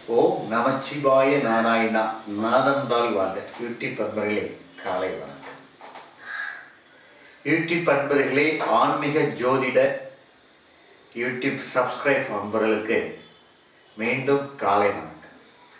ஓம் நமச்சிவாய நாராயணா நாதந்தால் வாழ்க யூடியூப் அன்பர்களே காலை வணக்கம் யூடியூப் அன்பர்களே ஆன்மீக ஜோதிட யூடியூப் சப்ஸ்கிரைப் அன்பர்களுக்கு மீண்டும் காலை வணக்கம்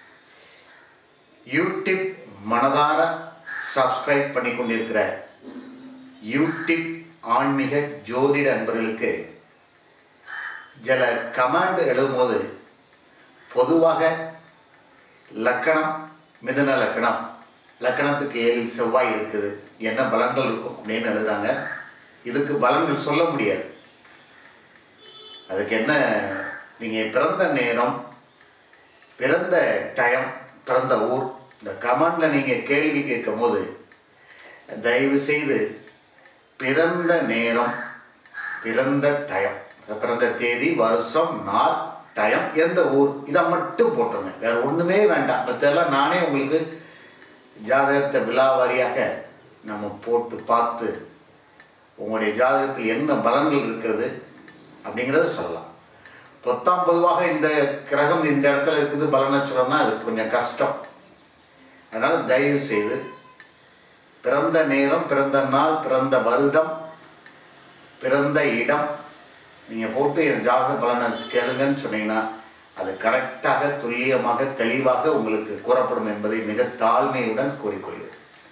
யூடியூப் மனதார சப்ஸ்கிரைப் பண்ணி கொண்டிருக்கிற யூடியூப் ஆன்மீக ஜோதிட அன்பர்களுக்கு சில கமாண்ட் எழுதும்போது பொதுவாக லக்கணம் மிதுன லக்கணம் லக்கணத்துக்கு ஏழில் செவ்வாய் இருக்குது என்ன பலன்கள் இருக்கும் அப்படின்னு எழுதுறாங்க இதுக்கு பலன்கள் சொல்ல முடியாது அதுக்கு என்ன நீங்கள் பிறந்த நேரம் பிறந்த டைம் பிறந்த ஊர் இந்த கமெண்டில் நீங்கள் கேள்வி கேட்கும் போது தயவு செய்து பிறந்த நேரம் பிறந்த டைம் பிறந்த தேதி வருஷம் நாள் டைம் எந்த ஊர் இதை மட்டும் போட்டுருங்க வேற ஒன்றுமே வேண்டாம் மற்றெல்லாம் நானே உங்களுக்கு ஜாதகத்தை விழாவாரியாக நம்ம போட்டு பார்த்து உங்களுடைய ஜாதகத்தில் என்ன பலன்கள் இருக்கிறது அப்படிங்கிறத சொல்லலாம் பொத்தாம் பொதுவாக இந்த கிரகம் இந்த இடத்துல இருக்குது பலனை சொல்லணும்னா அது கொஞ்சம் கஷ்டம் அதனால் தயவு செய்து பிறந்த நேரம் பிறந்த நாள் பிறந்த வருடம் பிறந்த இடம் நீங்கள் போட்டு என் ஜாதக பலனை கேளுங்கன்னு சொன்னீங்கன்னா அது கரெக்டாக துல்லியமாக தெளிவாக உங்களுக்கு கூறப்படும் என்பதை மிக தாழ்மையுடன் கூறிக்கொள்கிறேன்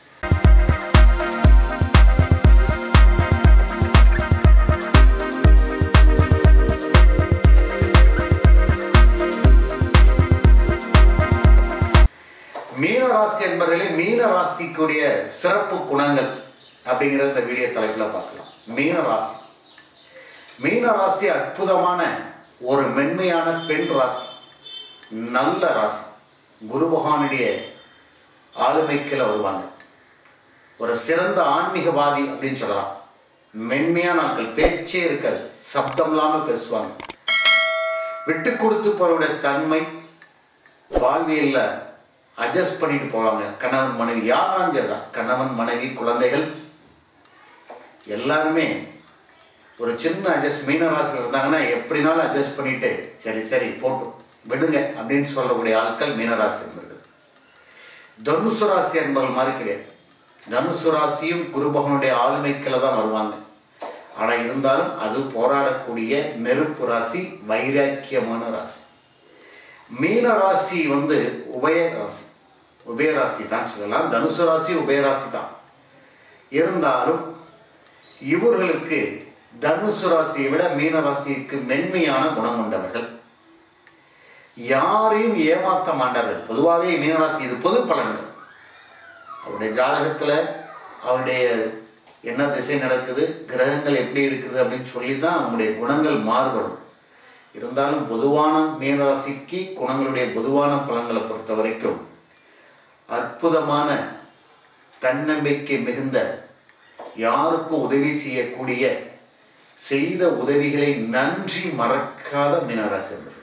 மீன ராசி என்பவர்களே மீன ராசிக்குடைய சிறப்பு குணங்கள் அப்படிங்கிற இந்த வீடியோ தலைப்பில் பார்க்கலாம் மீன ராசி மீன ராசி அற்புதமான ஒரு மென்மையான பெண் ராசி நல்ல ராசி குரு பகவானுடைய ஆளுமைக்கில் வருவாங்க ஒரு சிறந்த ஆன்மீகவாதி அப்படின்னு சொல்லலாம் மென்மையான ஆட்கள் பேச்சே இருக்காது சப்தம் இல்லாமல் பேசுவாங்க விட்டு கொடுத்து போறவுடைய தன்மை வாழ்வியல்ல அட்ஜஸ்ட் பண்ணிட்டு போவாங்க கணவன் மனைவி யாராலும் சரிதான் கணவன் மனைவி குழந்தைகள் எல்லாருமே ஒரு சின்ன அட்ஜஸ்ட் மீனராசியில் இருந்தாங்கன்னா எப்படினாலும் அட்ஜஸ்ட் பண்ணிட்டு சரி சரி போட்டு விடுங்க அப்படின்னு சொல்லக்கூடிய ஆட்கள் மீனராசி என்பர்கள் தனுசு ராசி என்பவர்கள் மாதிரி கிடையாது தனுசு ராசியும் குரு பகவானுடைய ஆளுமைக்கில தான் வருவாங்க ஆனால் இருந்தாலும் அது போராடக்கூடிய நெருப்பு ராசி வைராக்கியமான ராசி மீன ராசி வந்து உபய ராசி உபயராசி தான் சொல்லலாம் தனுசு ராசி உபயராசி தான் இருந்தாலும் இவர்களுக்கு தனுசு ராசியை விட மீன ராசிக்கு மென்மையான குணம் கொண்டவர்கள் யாரையும் ஏமாற்ற மாட்டார்கள் பொதுவாகவே மீனராசி இது பொது பலன்கள் அவருடைய ஜாதகத்தில் அவருடைய என்ன திசை நடக்குது கிரகங்கள் எப்படி இருக்குது அப்படின்னு சொல்லி தான் அவங்களுடைய குணங்கள் மாறுபடும் இருந்தாலும் பொதுவான மீனராசிக்கு குணங்களுடைய பொதுவான பலன்களை பொறுத்த வரைக்கும் அற்புதமான தன்னம்பிக்கை மிகுந்த யாருக்கும் உதவி செய்யக்கூடிய செய்த உதவிகளை நன்றி மறக்காத மீனராசி என்பது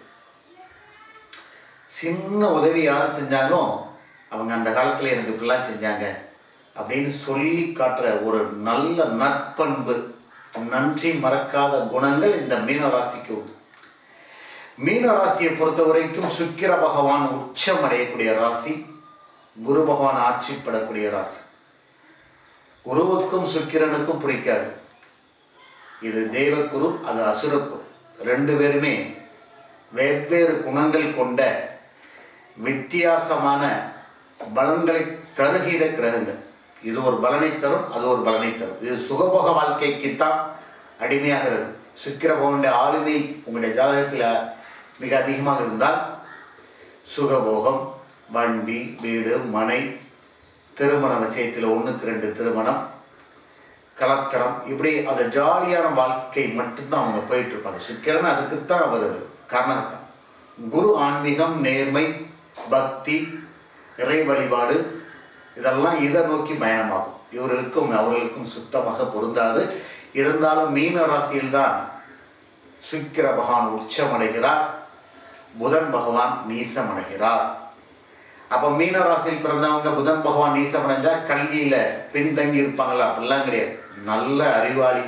சின்ன உதவி யார் செஞ்சாலும் அவங்க அந்த காலத்தில் எனக்கு இப்படிலாம் செஞ்சாங்க அப்படின்னு சொல்லி காட்டுற ஒரு நல்ல நற்பண்பு நன்றி மறக்காத குணங்கள் இந்த மீனராசிக்கு உண்டு மீனராசியை பொறுத்த வரைக்கும் சுக்கிர பகவான் உச்சம் அடையக்கூடிய ராசி குரு பகவான் ஆட்சிப்படக்கூடிய ராசி குருவுக்கும் சுக்கிரனுக்கும் பிடிக்காது இது தேவகுரு அது அசுரக்குரு ரெண்டு பேருமே வெவ்வேறு குணங்கள் கொண்ட வித்தியாசமான பலன்களை தருகிற கிரகங்கள் இது ஒரு பலனை தரும் அது ஒரு பலனை தரும் இது சுகபோக வாழ்க்கைக்குத்தான் அடிமையாகிறது சுக்கிர பகவானுடைய ஆளுமை உங்களுடைய ஜாதகத்தில் மிக அதிகமாக இருந்தால் சுகபோகம் வண்டி வீடு மனை திருமண விஷயத்தில் ஒன்றுக்கு ரெண்டு திருமணம் கலத்திரம் இப்படி அந்த ஜாலியான வாழ்க்கை மட்டும்தான் அவங்க போயிட்டு இருப்பாங்க சுக்கிரன் அதுக்குத்தான் அவர் காரணம் தான் குரு ஆன்மீகம் நேர்மை பக்தி இறை வழிபாடு இதெல்லாம் இதை நோக்கி பயணமாகும் இவர்களுக்கும் அவர்களுக்கும் சுத்தமாக பொருந்தாது இருந்தாலும் மீன ராசியில்தான் சுக்கிர பகவான் உச்சமடைகிறார் புதன் பகவான் நீசமடைகிறார் அப்போ மீன ராசியில் பிறந்தவங்க புதன் பகவான் நீசமடைஞ்சா கல்வியில பின்தங்கி இருப்பாங்களா அப்படிலாம் கிடையாது நல்ல அறிவாளி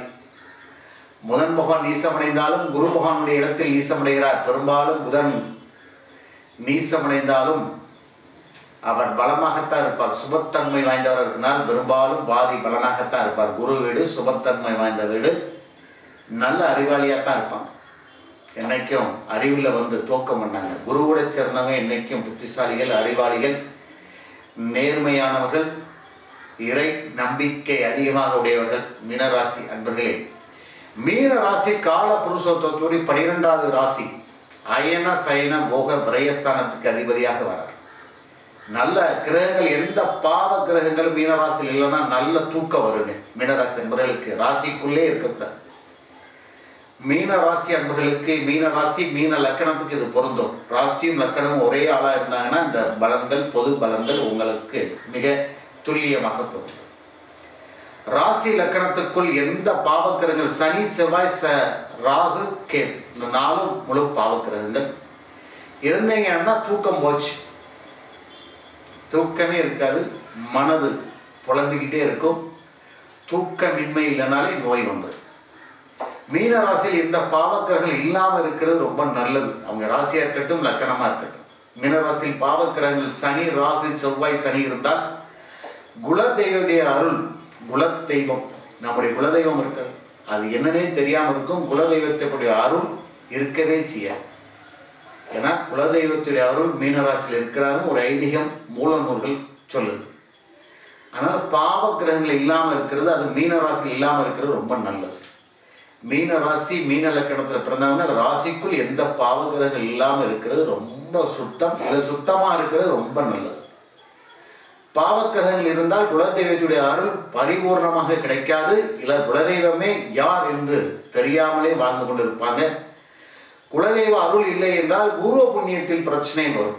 புதன் பகவான் நீசமடைந்தாலும் குரு பகவானுடைய இடத்தில் நீசமடைகிறார் பெரும்பாலும் புதன் நீசமடைந்தாலும் அவர் பலமாகத்தான் இருப்பார் சுபத்தன்மை வாய்ந்தவர் இருக்கிறால் பெரும்பாலும் பாதி பலனாகத்தான் இருப்பார் குரு வீடு சுபத்தன்மை வாய்ந்த வீடு நல்ல அறிவாளியாக தான் இருப்பான் என்னைக்கும் அறிவில் வந்து தோக்கம் பண்ணாங்க குருவோட சேர்ந்தவங்க என்னைக்கும் புத்திசாலிகள் அறிவாளிகள் நேர்மையானவர்கள் இறை நம்பிக்கை அதிகமாக உடையவர்கள் மீனராசி அன்பர்களே மீன ராசி கால புருஷோத்தோடு பனிரெண்டாவது ராசி அயன சயன போக பிரயஸ்தானத்துக்கு அதிபதியாக வரார் நல்ல கிரகங்கள் எந்த பாவ கிரகங்களும் மீனராசியில் இல்லைன்னா நல்ல தூக்கம் வருங்க மீனராசி அன்பர்களுக்கு ராசிக்குள்ளே இருக்கக்கூடாது மீன ராசி அன்பர்களுக்கு மீன ராசி மீன லக்கணத்துக்கு இது பொருந்தும் ராசியும் லக்கணமும் ஒரே ஆளா இருந்தாங்கன்னா இந்த பலன்கள் பொது பலன்கள் உங்களுக்கு மிக துல்லியமாக பொருந்தும் ராசி லக்கணத்துக்குள் எந்த பாவக்கிரகங்கள் சனி செவ்வாய் ச ராகு கேது இந்த நாலும் முழு பாவக்கிரகங்கள் இருந்தீங்கன்னா தூக்கம் போச்சு தூக்கமே இருக்காது மனது புலம்பிக்கிட்டே இருக்கும் தூக்கமின்மை இல்லைனாலே நோய் வந்துடும் மீன ராசியில் எந்த பாவக்கிரகங்கள் இல்லாமல் இருக்கிறது ரொம்ப நல்லது அவங்க ராசியாக இருக்கட்டும் லக்கணமாக இருக்கட்டும் மீன ராசியில் பாவக்கிரகங்கள் சனி ராகு செவ்வாய் சனி இருந்தால் குலதெய்வடைய அருள் குலதெய்வம் நம்முடைய குலதெய்வம் இருக்கு அது என்னன்னே தெரியாமல் இருக்கும் குலதெய்வத்தினுடைய அருள் இருக்கவே செய்யாது ஏன்னா குலதெய்வத்துடைய அருள் மீனராசியில் இருக்கிறாரும் ஒரு ஐதீகம் மூல நூல்கள் சொல்லுது ஆனால் பாவ கிரகங்கள் இல்லாமல் இருக்கிறது அது மீனராசியில் இல்லாமல் இருக்கிறது ரொம்ப நல்லது மீன ராசி மீன லக்கணத்தில் பிறந்தவங்க அந்த ராசிக்குள் எந்த பாவ கிரகங்கள் இல்லாமல் இருக்கிறது ரொம்ப சுத்தம் இல்லை சுத்தமாக இருக்கிறது ரொம்ப நல்லது பாவக்கிரகங்கள் இருந்தால் குலதெய்வத்துடைய அருள் பரிபூர்ணமாக கிடைக்காது இல்லை குலதெய்வமே யார் என்று தெரியாமலே வாழ்ந்து கொண்டிருப்பாங்க குலதெய்வ அருள் இல்லை என்றால் பூர்வ புண்ணியத்தில் பிரச்சனை வரும்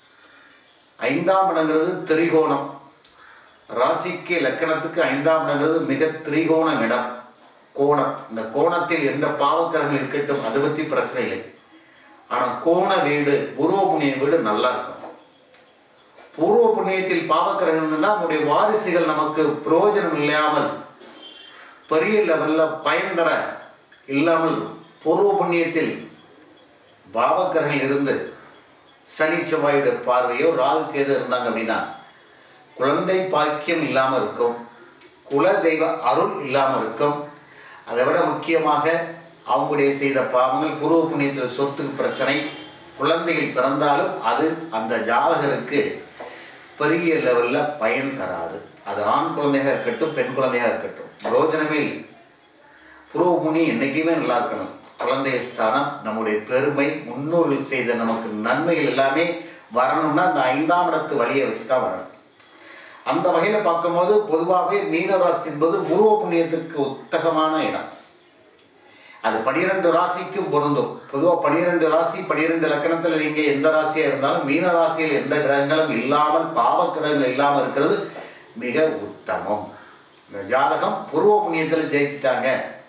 ஐந்தாம் இடங்கிறது திரிகோணம் ராசிக்கு லக்கணத்துக்கு ஐந்தாம் இடங்கிறது மிக திரிகோணம் இடம் கோணம் இந்த கோணத்தில் எந்த பாவக்கிரகங்கள் இருக்கட்டும் அதை பற்றி பிரச்சனை இல்லை ஆனால் கோண வீடு பூர்வ புண்ணிய வீடு நல்லா இருக்கும் பூர்வ புண்ணியத்தில் பாவக்கிரகங்கள்னா நம்முடைய வாரிசுகள் நமக்கு பிரயோஜனம் இல்லாமல் பெரிய லெவலில் பயன் தர இல்லாமல் பூர்வ புண்ணியத்தில் பாவக்கிரகங்கள் இருந்து சனி செவ்வாயுடைய பார்வையோ ராகு கேது இருந்தாங்க அப்படின்னா குழந்தை பாக்கியம் இல்லாமல் இருக்கும் குல தெய்வ அருள் இல்லாமல் இருக்கும் அதை விட முக்கியமாக அவங்களுடைய செய்த பாவங்கள் பூர்வ புண்ணியத்தில் சொத்துக்கு பிரச்சனை குழந்தைகள் பிறந்தாலும் அது அந்த ஜாதகருக்கு பெரிய லெவலில் பயன் தராது அது ஆண் குழந்தையாக இருக்கட்டும் பெண் குழந்தையாக இருக்கட்டும் பிரோஜனமே இல்லை பூர்வ புண்ணியம் என்றைக்குமே நல்லா இருக்கணும் குழந்தை ஸ்தானம் நம்முடைய பெருமை முன்னோர்கள் செய்த நமக்கு நன்மைகள் எல்லாமே வரணும்னா அந்த ஐந்தாம் இடத்து வழியை வச்சு தான் வரணும் அந்த வகையில் பார்க்கும்போது பொதுவாகவே மீனராசி என்பது பூர்வ புண்ணியத்துக்கு உத்தகமான இடம் அது பனிரெண்டு ராசிக்கும் பொருந்தும் பொதுவாக பனிரெண்டு ராசி பனிரெண்டு லக்கணத்தில் நீங்கள் எந்த ராசியாக இருந்தாலும் மீன ராசியில் எந்த கிரகங்களும் இல்லாமல் பாவ கிரகங்கள் இல்லாமல் இருக்கிறது மிக உத்தமம் இந்த ஜாதகம் பூர்வ புண்ணியத்தில் ஜெயிச்சிட்டாங்க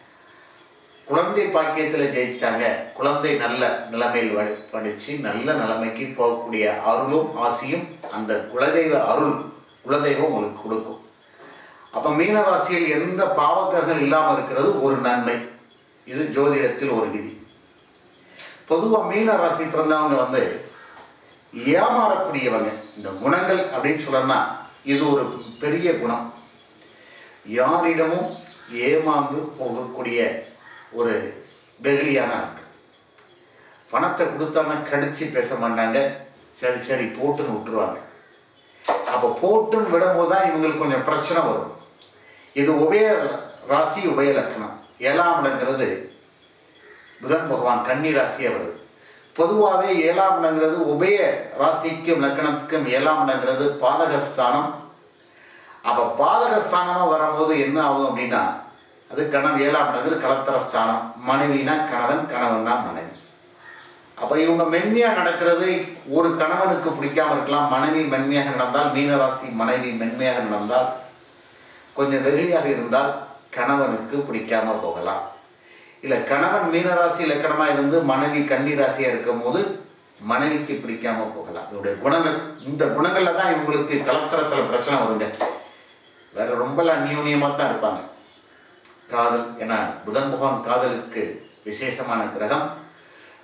குழந்தை பாக்கியத்தில் ஜெயிச்சிட்டாங்க குழந்தை நல்ல நிலைமையில் வடி படித்து நல்ல நிலைமைக்கு போகக்கூடிய அருளும் ஆசியும் அந்த குலதெய்வ அருள் குலதெய்வம் உங்களுக்கு கொடுக்கும் அப்போ மீனராசியில் எந்த பாவக்கர்கள் இல்லாமல் இருக்கிறது ஒரு நன்மை இது ஜோதிடத்தில் ஒரு விதி பொதுவாக மீன ராசி பிறந்தவங்க வந்து ஏமாறக்கூடியவங்க இந்த குணங்கள் அப்படின்னு சொல்லணும்னா இது ஒரு பெரிய குணம் யாரிடமும் ஏமாந்து போகக்கூடிய ஒரு வெகுளியான ஆட்கள் பணத்தை கொடுத்தாங்க கடிச்சு பேச மாட்டாங்க சரி சரி போட்டுன்னு விட்டுருவாங்க அப்போ போட்டுன்னு விடும்போது தான் இவங்களுக்கு கொஞ்சம் பிரச்சனை வரும் இது உபய ராசி உபய லக்கணம் ஏழாம் இடங்கிறது புதன் பகவான் கன்னி ராசியாக வருது பொதுவாகவே ஏழாம் இடங்கிறது உபய ராசிக்கும் லக்கணத்துக்கும் ஏழாம் இடங்கிறது பாதகஸ்தானம் அப்போ பாதகஸ்தானமாக வரும்போது என்ன ஆகும் அப்படின்னா அது கணவன் ஏழாம் இடங்கிறது கலத்தரஸ்தானம் மனைவினா கணவன் கணவன் தான் மனைவி அப்போ இவங்க மென்மையாக நடக்கிறது ஒரு கணவனுக்கு பிடிக்காம இருக்கலாம் மனைவி மென்மையாக நடந்தால் மீனராசி மனைவி மென்மையாக நடந்தால் கொஞ்சம் வெகுளியாக இருந்தால் கணவனுக்கு பிடிக்காம போகலாம் இல்லை கணவன் மீனராசி இலக்கணமாக இருந்து மனைவி கன்னி ராசியாக இருக்கும் போது மனைவிக்கு பிடிக்காம போகலாம் இதோடைய குணங்கள் இந்த குணங்களில் தான் இவங்களுக்கு கலத்தரத்தில் பிரச்சனை வருங்க வேற ரொம்பலாம் அந்யூன்யமாக தான் இருப்பாங்க காதல் ஏன்னா புதன் பகவான் காதலுக்கு விசேஷமான கிரகம்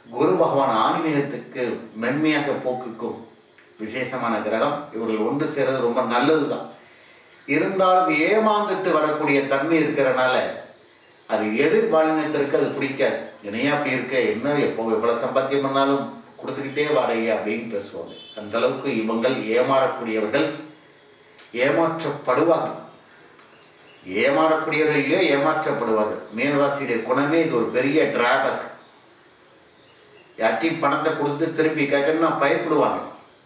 குரு பகவான் ஆன்மீகத்துக்கு மென்மையாக போக்குக்கும் விசேஷமான கிரகம் இவர்கள் ஒன்று சேர்றது ரொம்ப நல்லது தான் இருந்தாலும் ஏமாந்துட்டு வரக்கூடிய தன்மை இருக்கிறனால அது எதிர் பாலினத்திற்கு அது பிடிக்காது என்னையா அப்படி இருக்க என்ன எப்போ எவ்வளோ சம்பாத்தியம் பண்ணாலும் கொடுத்துக்கிட்டே வரைய அப்படின்னு பேசுவாங்க அந்த அளவுக்கு இவங்கள் ஏமாறக்கூடியவர்கள் ஏமாற்றப்படுவார்கள் ஏமாறக்கூடியவர்கள் இல்லையோ ஏமாற்றப்படுவார்கள் மீனராசியுடைய குணமே இது ஒரு பெரிய டிராபக் யார்ட்டையும் பணத்தை கொடுத்து திருப்பி கேட்கணும்னா பயப்படுவாங்க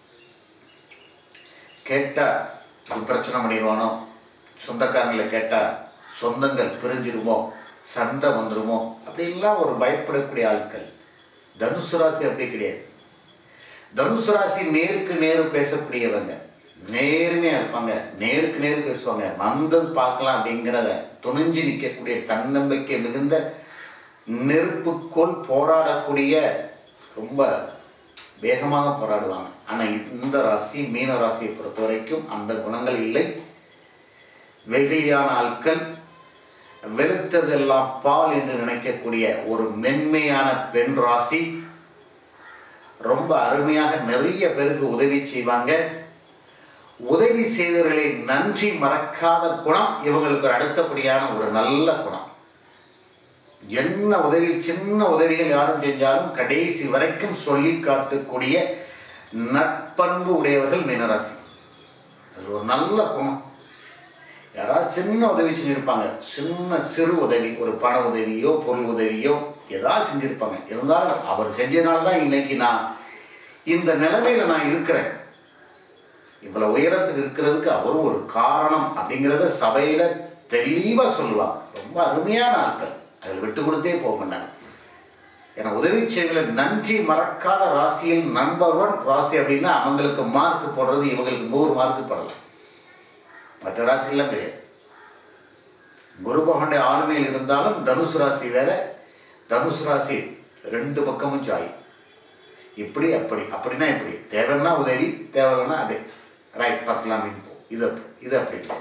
கேட்டா அது பிரச்சனை பண்ணிடுவானோ சொந்தக்காரங்களை கேட்டா சொந்தங்கள் பிரிஞ்சிருமோ சண்டை வந்துருமோ அப்படின்லாம் ஒரு பயப்படக்கூடிய ஆட்கள் தனுசு ராசி அப்படி கிடையாது தனுசு ராசி நேருக்கு நேரு பேசக்கூடியவங்க நேர்மையா இருப்பாங்க நேருக்கு நேர் பேசுவாங்க வந்தது பார்க்கலாம் அப்படிங்கிறத துணிஞ்சு நிற்கக்கூடிய தன்னம்பிக்கை மிகுந்த நெருப்புக்குள் போராடக்கூடிய ரொம்ப வேகமாக போராடுவாங்க ஆனால் இந்த ராசி மீன ராசியை பொறுத்த வரைக்கும் அந்த குணங்கள் இல்லை வெகுளியான ஆட்கள் வெளுத்ததெல்லாம் பால் என்று நினைக்கக்கூடிய ஒரு மென்மையான பெண் ராசி ரொம்ப அருமையாக நிறைய பேருக்கு உதவி செய்வாங்க உதவி செய்தவர்களை நன்றி மறக்காத குணம் இவங்களுக்கு ஒரு அடுத்தபடியான ஒரு நல்ல குணம் என்ன உதவி சின்ன உதவிகள் யாரும் செஞ்சாலும் கடைசி வரைக்கும் சொல்லி காட்டக்கூடிய நற்பண்பு உடையவர்கள் மீனராசி அது ஒரு நல்ல குணம் யாராவது சின்ன உதவி செஞ்சிருப்பாங்க சின்ன சிறு உதவி ஒரு பண உதவியோ பொருள் உதவியோ ஏதாவது செஞ்சிருப்பாங்க இருந்தாலும் அவர் செஞ்சதுனால தான் இன்னைக்கு நான் இந்த நிலைமையில நான் இருக்கிறேன் இவ்வளவு உயரத்துக்கு இருக்கிறதுக்கு அவரும் ஒரு காரணம் அப்படிங்கிறத சபையில தெளிவா சொல்லுவாங்க ரொம்ப அருமையான ஆட்கள் அதில் விட்டு கொடுத்தே போக மாட்டாங்க ஏன்னா உதவி செய்வதில் நன்றி மறக்காத ராசியில் நம்பர் ஒன் ராசி அப்படின்னா அவங்களுக்கு மார்க் போடுறது இவங்களுக்கு நூறு மார்க் போடலாம் மற்ற ராசியெல்லாம் கிடையாது குரு பகவானுடைய ஆளுமையில் இருந்தாலும் தனுசு ராசி வேற தனுசு ராசி ரெண்டு பக்கமும் ஜாய் இப்படி அப்படி அப்படின்னா இப்படி தேவைன்னா உதவி தேவைன்னா அப்படி ரைட் பார்க்கலாம் அப்படின்னு போ இது அப்படி இது அப்படி இல்லை.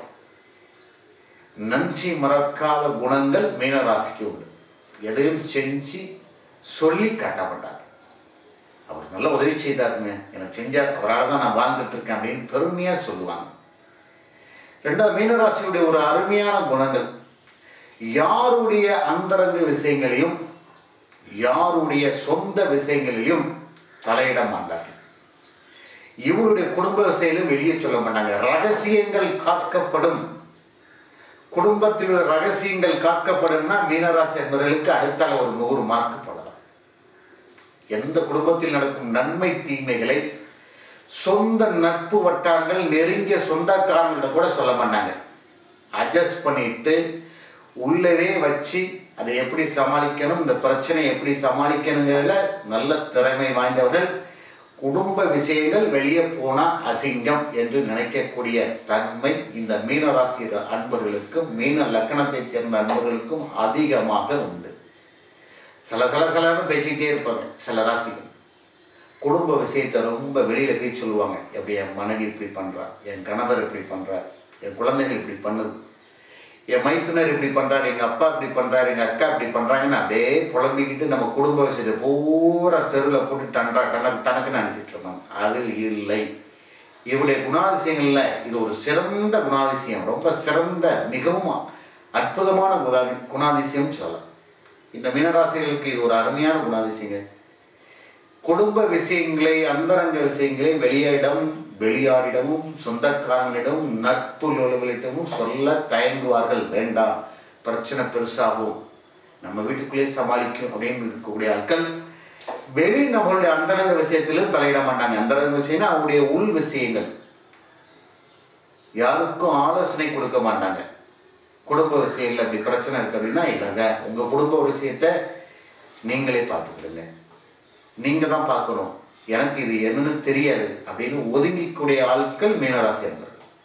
நன்றி மறக்காத குணங்கள் மீன ராசிக்கு உண்டு எதையும் செஞ்சு சொல்லி காட்ட மாட்டார் அவர் நல்ல உதவி செய்தாருங்க எனக்கு செஞ்சார் அவரால் தான் நான் வாழ்ந்துட்டு இருக்கேன் அப்படின்னு பெருமையாக சொல்லுவாங்க ரெண்டாவது மீனராசியுடைய ஒரு அருமையான குணங்கள் யாருடைய அந்தரங்க விஷயங்களையும் யாருடைய சொந்த விஷயங்களிலும் தலையிட மாட்டார்கள் இவருடைய குடும்ப விஷயங்களும் வெளியே சொல்ல மாட்டாங்க ரகசியங்கள் காக்கப்படும் குடும்பத்தில் உள்ள ரகசியங்கள் காக்கப்படும்னா மீனராசி என்பவர்களுக்கு அடுத்தால ஒரு நூறு மார்க் போடலாம் எந்த குடும்பத்தில் நடக்கும் நன்மை தீமைகளை சொந்த நட்பு வட்டாரங்கள் நெருங்கிய சொந்தக்காரங்கள்ட்ட கூட சொல்ல மாட்டாங்க அட்ஜஸ்ட் பண்ணிட்டு உள்ளவே வச்சு அதை எப்படி சமாளிக்கணும் இந்த பிரச்சனை எப்படி சமாளிக்கணுங்கிறதுல நல்ல திறமை வாய்ந்தவர்கள் குடும்ப விஷயங்கள் வெளியே போனா அசிங்கம் என்று நினைக்கக்கூடிய தன்மை இந்த மீனராசி அன்பர்களுக்கும் மீன லக்கணத்தைச் சேர்ந்த அன்பர்களுக்கும் அதிகமாக உண்டு சில சில சிலன்னு பேசிக்கிட்டே இருப்பாங்க சில ராசிகள் குடும்ப விஷயத்தை ரொம்ப வெளியில போய் சொல்லுவாங்க எப்படி என் மனைவி இப்படி பண்றா என் கணவர் இப்படி பண்றார் என் குழந்தைகள் இப்படி பண்ணுது என் மைத்துனர் இப்படி பண்றாரு எங்க அப்பா இப்படி பண்றாரு எங்க அக்கா இப்படி பண்றாங்கன்னு அப்படியே புலம்பிக்கிட்டு நம்ம குடும்ப விஷயத்தை பூரா தெருவில் போட்டு டன்றா டனக்கு டனக்குன்னு நினைச்சிட்டு இருப்பாங்க அதில் இல்லை இவருடைய குணாதிசயங்கள்ல இது ஒரு சிறந்த குணாதிசயம் ரொம்ப சிறந்த மிகவும் அற்புதமான குணா குணாதிசயம் சொல்லலாம் இந்த மீனராசிகளுக்கு இது ஒரு அருமையான குணாதிசயங்க குடும்ப விஷயங்களை அந்தரங்க விஷயங்களை வெளியிடம் வெளியாரிடமும் சொந்தக்காரங்களிடம் நட்பு உறவுகளிடமும் சொல்ல தயங்குவார்கள் வேண்டாம் பிரச்சனை பெருசாகும் நம்ம வீட்டுக்குள்ளே சமாளிக்கும் அப்படின்னு இருக்கக்கூடிய ஆட்கள் வெளி நம்மளுடைய அந்தரங்க விஷயத்திலும் தலையிட மாட்டாங்க அந்தரங்க விஷயம்னா அவங்களுடைய உள் விஷயங்கள் யாருக்கும் ஆலோசனை கொடுக்க மாட்டாங்க குடும்ப விஷயங்கள் அப்படி பிரச்சனை இருக்கு அப்படின்னா இல்லைங்க உங்க குடும்ப விஷயத்தை நீங்களே பார்த்துக்கிடுங்க நீங்க தான் பார்க்கணும் எனக்கு இது என்னன்னு தெரியாது அப்படின்னு ஒதுங்கிக்கூடிய ஆட்கள் மீனராசி என்பர்கள்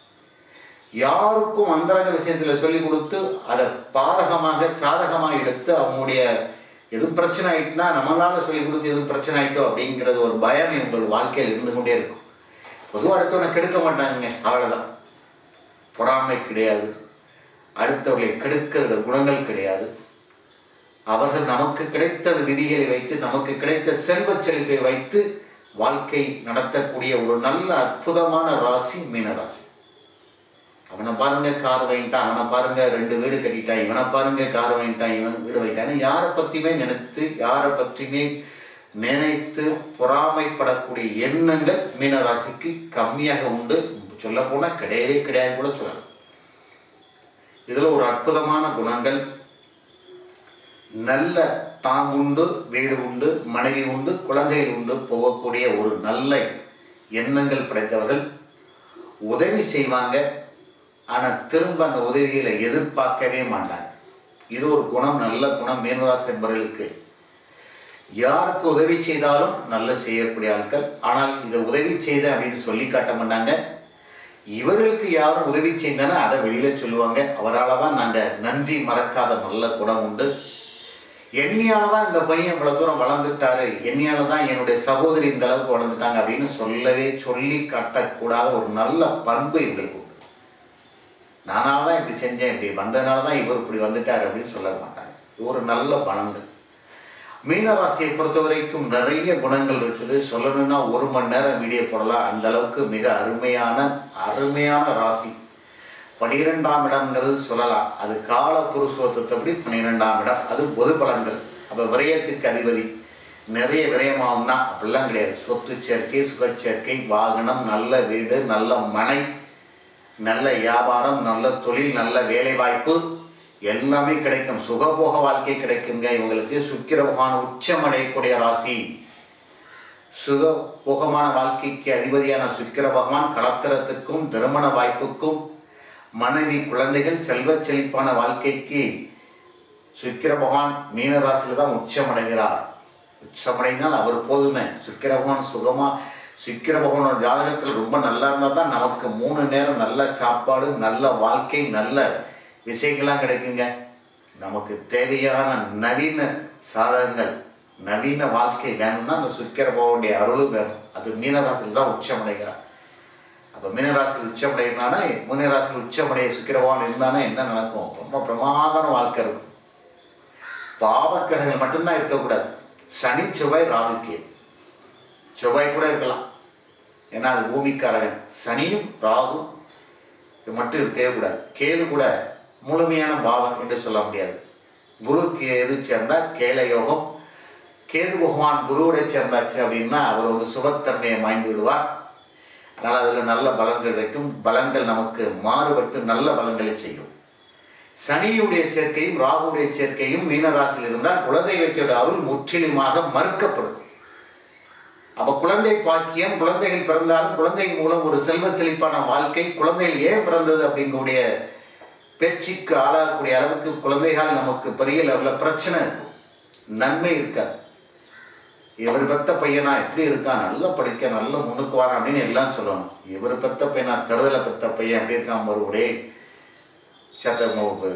யாருக்கும் அந்தரங்க விஷயத்துல சொல்லி கொடுத்து அதை பாதகமாக சாதகமாக எடுத்து அவங்களுடைய எதுவும் பிரச்சனை ஆயிட்டுனா நம்மளால சொல்லி கொடுத்து எதுவும் பிரச்சனை ஆயிட்டோ அப்படிங்கிறது ஒரு பயம் உங்கள் வாழ்க்கையில் இருந்து கொண்டே இருக்கும் பொதுவாக அடுத்தவனை கெடுக்க மாட்டாங்க அவ்வளவுதான் பொறாமை கிடையாது அடுத்தவர்களை கெடுக்கிற குணங்கள் கிடையாது அவர்கள் நமக்கு கிடைத்த விதிகளை வைத்து நமக்கு கிடைத்த செல்வச் செழிப்பை வைத்து வாழ்க்கை நடத்தக்கூடிய ஒரு நல்ல அற்புதமான ராசி மீன ராசி அவனை பாருங்க கார் வாங்கிட்டான் அவனை பாருங்க ரெண்டு வீடு கட்டிட்டான் இவனை பாருங்க கார் வாங்கிட்டான் இவன் வீடு வாங்கிட்டான் யாரை பற்றியுமே நினைத்து யாரை பற்றியுமே நினைத்து பொறாமைப்படக்கூடிய எண்ணங்கள் மீனராசிக்கு கம்மியாக உண்டு சொல்ல போனால் கிடையவே கிடையாது கூட சொல்லலாம் இதில் ஒரு அற்புதமான குணங்கள் நல்ல தாம் உண்டு வீடு உண்டு மனைவி உண்டு குழந்தைகள் உண்டு போகக்கூடிய ஒரு நல்ல எண்ணங்கள் படைத்தவர்கள் உதவி செய்வாங்க ஆனால் திரும்ப அந்த உதவிகளை எதிர்பார்க்கவே மாட்டாங்க இது ஒரு குணம் நல்ல குணம் மீனராசி என்பவர்களுக்கு யாருக்கு உதவி செய்தாலும் நல்ல செய்யக்கூடிய ஆட்கள் ஆனால் இதை உதவி செய்த அப்படின்னு சொல்லி காட்ட மாட்டாங்க இவர்களுக்கு யாரும் உதவி செய்தானே அதை வெளியில சொல்லுவாங்க அவரால் தான் நாங்கள் நன்றி மறக்காத நல்ல குணம் உண்டு என்னையால தான் இந்த பையன் இவ்வளோ தூரம் வளர்ந்துட்டாரு என்னையால தான் என்னுடைய சகோதரி இந்த அளவுக்கு வளர்ந்துட்டாங்க அப்படின்னு சொல்லவே சொல்லி காட்டக்கூடாத ஒரு நல்ல பண்பு இவங்களுக்கு உண்டு நானால தான் இப்படி செஞ்சேன் இப்படி வந்ததுனால தான் இவர் இப்படி வந்துட்டார் அப்படின்னு சொல்ல மாட்டாங்க இது ஒரு நல்ல பணங்கள் மீனராசியை பொறுத்த வரைக்கும் நிறைய குணங்கள் இருக்குது சொல்லணும்னா ஒரு மணி நேரம் வீடியோ போடலாம் அந்த அளவுக்கு மிக அருமையான அருமையான ராசி பனிரெண்டாம் இடம்ங்கிறது சொல்லலாம் அது கால புருஷோத்தப்படி பன்னிரெண்டாம் இடம் அது பொது பலன்கள் அப்போ விரயத்துக்கு அதிபதி நிறைய விரயமாகும்னா அப்படிலாம் கிடையாது சொத்து சேர்க்கை சுகச்சேர்க்கை வாகனம் நல்ல வீடு நல்ல மனை நல்ல வியாபாரம் நல்ல தொழில் நல்ல வேலை வாய்ப்பு எல்லாமே கிடைக்கும் சுகபோக வாழ்க்கை கிடைக்குங்க இவங்களுக்கு சுக்கிர பகவான் உச்சம் அடையக்கூடிய ராசி சுகபோகமான வாழ்க்கைக்கு அதிபதியான சுக்கிர பகவான் கலத்திரத்துக்கும் திருமண வாய்ப்புக்கும் மனைவி குழந்தைகள் செல்வச் செழிப்பான வாழ்க்கைக்கு சுக்கிர பகவான் மீன ராசியில தான் உச்சம் அடைகிறார் உச்சமடைந்தால் அவர் போதுமே சுக்கிர பகவான் சுகமா சுக்கிர பகவானோட ஜாதகத்தில் ரொம்ப நல்லா இருந்தால் தான் நமக்கு மூணு நேரம் நல்ல சாப்பாடு நல்ல வாழ்க்கை நல்ல விஷயங்கள்லாம் கிடைக்குங்க நமக்கு தேவையான நவீன சாதகங்கள் நவீன வாழ்க்கை வேணும்னா அந்த சுக்கிர பகவானுடைய அருளும் வேணும் அது மீனராசியில் தான் உச்சமடைகிறார் அப்போ மீனராசியில் உச்சமடைகிறானா மீனராசியில் உச்சமடைய சுக்கிர பகவான் இருந்தானா என்ன நடக்கும் ரொம்ப பிரமாதமான வாழ்க்கை இருக்கும் பாவக்கிரகங்கள் மட்டும்தான் இருக்கக்கூடாது சனி செவ்வாய் ராகுக்கு செவ்வாய் கூட இருக்கலாம் ஏன்னா அது பூமிக்காரகன் சனியும் ராகு இது மட்டும் இருக்கவே கூடாது கேது கூட முழுமையான பாவம் என்று சொல்ல முடியாது குரு கேது சேர்ந்தா கேல யோகம் கேது பகவான் குருவோட சேர்ந்தாச்சு அப்படின்னா அவர் ஒரு சுபத்தன்மையை மாய்ந்து விடுவார் அதனால் அதில் நல்ல பலன்கள் கிடைக்கும் பலன்கள் நமக்கு மாறுபட்டு நல்ல பலன்களை செய்யும் சனியுடைய சேர்க்கையும் ராகுடைய சேர்க்கையும் மீனராசியில் இருந்தால் குலதெய்வத்தோட அருள் முற்றிலுமாக மறுக்கப்படும் அப்ப குழந்தை பாக்கியம் குழந்தைகள் பிறந்தாலும் குழந்தை மூலம் ஒரு செல்வ செழிப்பான வாழ்க்கை குழந்தைகள் ஏன் பிறந்தது அப்படிங்கக்கூடிய பேச்சுக்கு ஆளாகக்கூடிய அளவுக்கு குழந்தைகள் நமக்கு பெரிய லெவலில் பிரச்சனை இருக்கும் நன்மை இருக்காது இவர் பெத்த பையனா எப்படி இருக்கான் நல்லா படிக்க நல்லா முன்னுக்கு வரான் அப்படின்னு எல்லாம் சொல்லணும் இவர் பெத்த பையனா தருதலை பெத்த பையன் எப்படி இருக்கான் ஒரு ஒரே சத்த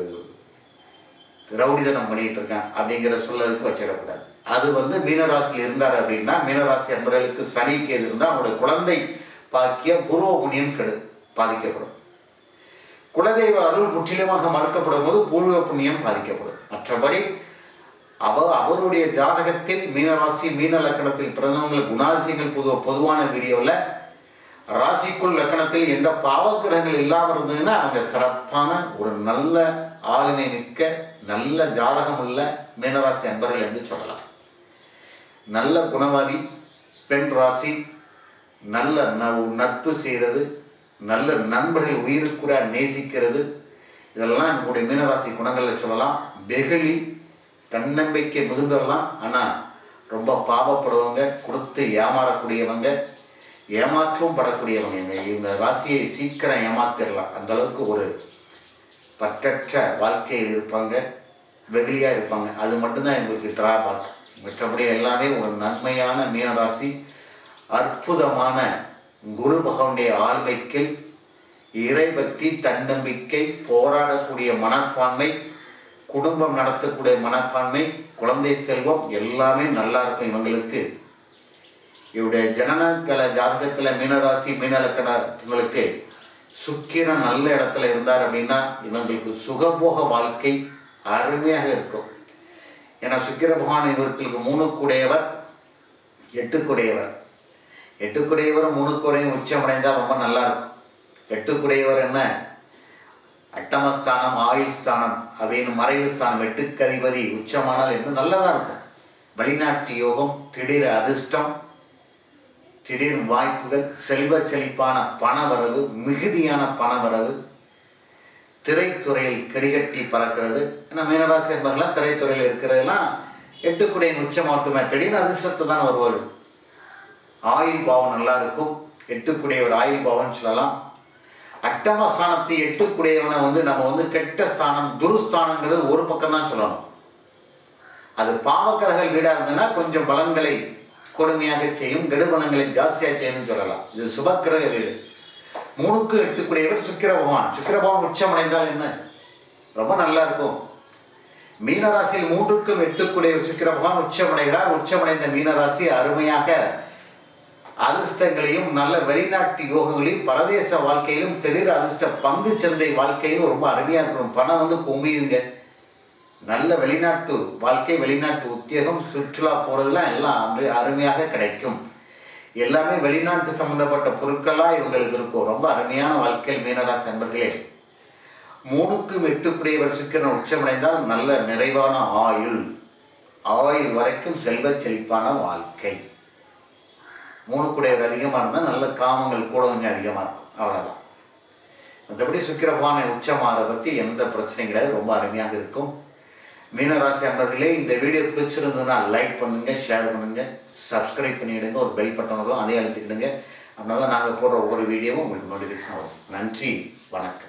ரவுடிதனம் பண்ணிட்டு இருக்கான் அப்படிங்கிற சொல்லலுக்கு வச்சிடக்கூடாது அது வந்து மீனராசியில் இருந்தார் அப்படின்னா மீனராசி அன்பர்களுக்கு சனி கேது இருந்தால் அவங்களுடைய குழந்தை பாக்கிய பூர்வ புண்ணியம் கெடு பாதிக்கப்படும் குலதெய்வ அருள் முற்றிலுமாக மறுக்கப்படும் போது பூர்வ புண்ணியம் பாதிக்கப்படும் மற்றபடி அவ அவருடைய ஜாதகத்தில் மீனராசி மீன லக்கணத்தில் பிறந்தவங்களுக்கு குணாதிசயங்கள் பொதுவ பொதுவான வீடியோவில் ராசிக்குள் லக்கணத்தில் எந்த பாவக்கிரகங்கள் இல்லாமல் இருந்ததுன்னா அவங்க சிறப்பான ஒரு நல்ல ஆளுமை மிக்க நல்ல ஜாதகம் உள்ள மீனராசி அன்பர்கள் என்று சொல்லலாம் நல்ல குணவாதி பெண் ராசி நல்ல ந- நட்பு செய்கிறது நல்ல நண்பர்கள் உயிருக்குற நேசிக்கிறது இதெல்லாம் நம்முடைய மீனராசி குணங்களில் சொல்லலாம் வெகுளி தன்னம்பிக்கை மிகுந்தவர்களாம் ஆனால் ரொம்ப பாவப்படுவங்க கொடுத்து ஏமாறக்கூடியவங்க ஏமாற்றவும் படக்கூடியவங்க இவங்க இவங்க ராசியை சீக்கிரம் ஏமாத்திடலாம் அந்த அளவுக்கு ஒரு பற்றற்ற வாழ்க்கையில் இருப்பாங்க வெகுளியாக இருப்பாங்க அது மட்டும்தான் எங்களுக்கு டிராபேக் மற்றபடி எல்லாமே ஒரு நன்மையான மீனராசி அற்புதமான குரு பகவானுடைய ஆழ்மைக்கு இறைபக்தி தன்னம்பிக்கை போராடக்கூடிய மனப்பான்மை குடும்பம் நடத்தக்கூடிய மனப்பான்மை குழந்தை செல்வம் எல்லாமே நல்லா இருக்கும் இவங்களுக்கு இவருடைய ஜனனக்கல ஜாதகத்தில் மீனராசி மீனலக்கணங்களுக்கு சுக்கிரன் நல்ல இடத்துல இருந்தார் அப்படின்னா இவங்களுக்கு சுகபோக வாழ்க்கை அருமையாக இருக்கும் ஏன்னா சுக்கிர பகவான் இவர்களுக்கு மூணுக்குடையவர் எட்டுக்குடையவர் எட்டுக்குடையவர் மூணுக்குடையும் உச்சமடைந்தால் ரொம்ப நல்லா இருக்கும் எட்டுக்குடையவர் என்ன அட்டமஸ்தானம் ஆயுள் ஸ்தானம் அப்படின்னு மறைவு ஸ்தானம் எட்டுக்கு அதிபதி உச்சமானால் இன்னும் நல்லதாக இருக்கும் வெளிநாட்டு யோகம் திடீர் அதிர்ஷ்டம் திடீர் வாய்ப்புகள் செல்வ செழிப்பான பணவரவு மிகுதியான பணவரவு திரைத்துறையில் கெடிகட்டி பறக்கிறது ஏன்னா மீனராசி என்பவர்கள்லாம் திரைத்துறையில் இருக்கிறதெல்லாம் எட்டுக்குடையின் உச்சம் மட்டுமே திடீர்னு அதிர்ஷ்டத்தை தான் வருவாடு ஆயுள் பாவம் நல்லா இருக்கும் எட்டுக்குடைய ஒரு ஆயுள் பாவம்னு சொல்லலாம் அட்டம ஸ்தானத்தை எட்டுக்குடையவனை வந்து நம்ம வந்து கெட்ட ஸ்தானம் துருஸ்தானங்கிறது ஒரு பக்கம் தான் சொல்லணும் அது பாவக்கரகள் வீடாக இருந்ததுன்னா கொஞ்சம் பலன்களை கொடுமையாக செய்யும் கெடுபலன்களை ஜாஸ்தியாக செய்யும்னு சொல்லலாம் இது சுபக்கிரக வீடு மூணுக்கு எட்டுக்குடையவர் சுக்கிர பகவான் சுக்கிர பகவான் உச்சமடைந்தால் என்ன ரொம்ப நல்லா இருக்கும் மீனராசியில் மூன்றுக்கும் எட்டுக்குடையவர் சுக்கிர பகவான் உச்சமடைகிறார் உச்சமடைந்த மீனராசி அருமையாக அதிர்ஷ்டங்களையும் நல்ல வெளிநாட்டு யோகங்களையும் பரதேச வாழ்க்கையிலும் திடீர் அதிர்ஷ்ட பங்கு சந்தை வாழ்க்கையிலும் ரொம்ப அருமையாக இருக்கணும் பணம் வந்து கும்பியுங்க நல்ல வெளிநாட்டு வாழ்க்கை வெளிநாட்டு உத்தியோகம் சுற்றுலா போகிறதுலாம் எல்லாம் அரு- அருமையாக கிடைக்கும் எல்லாமே வெளிநாட்டு சம்பந்தப்பட்ட பொருட்களாக இவங்களுக்கு இருக்கும் ரொம்ப அருமையான வாழ்க்கையில் மீனராசி நண்பர்களே மூணுக்கும் எட்டுக்குடையவர் சுக்கிரன் உச்சமடைந்தால் நல்ல நிறைவான ஆயுள் ஆயுள் வரைக்கும் செல்வச் செழிப்பான வாழ்க்கை மூணுக்குடையவர் அதிகமாக இருந்தால் நல்ல காமங்கள் கூட கொஞ்சம் அதிகமாக இருக்கும் அவ்வளோதான் மற்றபடி சுக்கிர பகவானை உச்சமாற பற்றி எந்த பிரச்சனையும் கிடையாது ரொம்ப அருமையாக இருக்கும் மீனராசி அன்பர்களே இந்த வீடியோ பிடிச்சிருந்ததுன்னா லைக் பண்ணுங்க ஷேர் பண்ணுங்க சப்ஸ்கிரைப் பண்ணிவிடுங்க ஒரு பெல் பட்டன் வரும் அதையும் அழுத்திக்கிடுங்க அப்படின்னா தான் நாங்கள் போடுற ஒவ்வொரு வீடியோவும் உங்களுக்கு நோட்டிஃபிகேஷன் வரும் நன்றி வணக்கம்